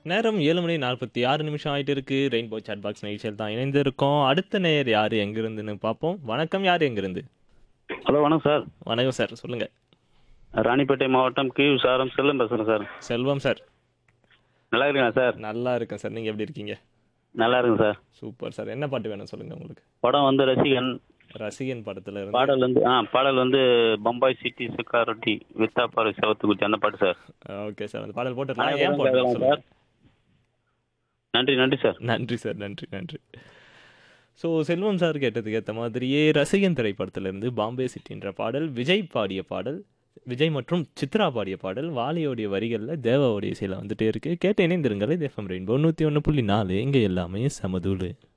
நேரம் ஏழு மணி நாற்பத்தி ஆறு நிமிஷம் ஆயிட்டு இருக்கு ரெயின்போ சாட் பாக்ஸ் நிகழ்ச்சியில் தான் இணைந்திருக்கோம் அடுத்த நேயர் யார் எங்கிருந்துன்னு பார்ப்போம் வணக்கம் யார் எங்கிருந்து ஹலோ வணக்கம் சார் வணக்கம் சார் சொல்லுங்க ராணிப்பேட்டை மாவட்டம் கீழ் சாரம் செல்லம் பேசுகிறேன் சார் செல்வம் சார் நல்லா இருக்கீங்களா சார் நல்லா இருக்கேன் சார் நீங்க எப்படி இருக்கீங்க நல்லா இருக்குங்க சார் சூப்பர் சார் என்ன பாட்டு வேணும் சொல்லுங்க உங்களுக்கு படம் வந்து ரசிகன் ரசிகன் படத்துல இருந்து பாடல் வந்து ஆ பாடல் வந்து பம்பாய் சிட்டி சுக்காரொட்டி வித்தாப்பாறை செவத்துக்குச்சி அந்த பாட்டு சார் ஓகே சார் அந்த பாடல் போட்டுடலாம் ஏன் அனைவரும் போட்டலாம் கேட்கலாம் சொல்லுங்க சார் நன்றி நன்றி சார் நன்றி சார் நன்றி நன்றி ஸோ செல்வம் சார் கேட்டதுக்கு ஏற்ற மாதிரியே ரசிகன் திரைப்படத்திலிருந்து பாம்பே சிட்டின்ற பாடல் விஜய் பாடிய பாடல் விஜய் மற்றும் சித்ரா பாடிய பாடல் வாலியோடைய வரிகளில் தேவாவுடைய இசையில் வந்துட்டே இருக்கு கேட்டு இணைந்திருங்கள் இது எஃப்எம் ரெயின்போ நூற்றி ஒன்று புள்ளி நாலு இங்கே எல்லாமே சமதூளு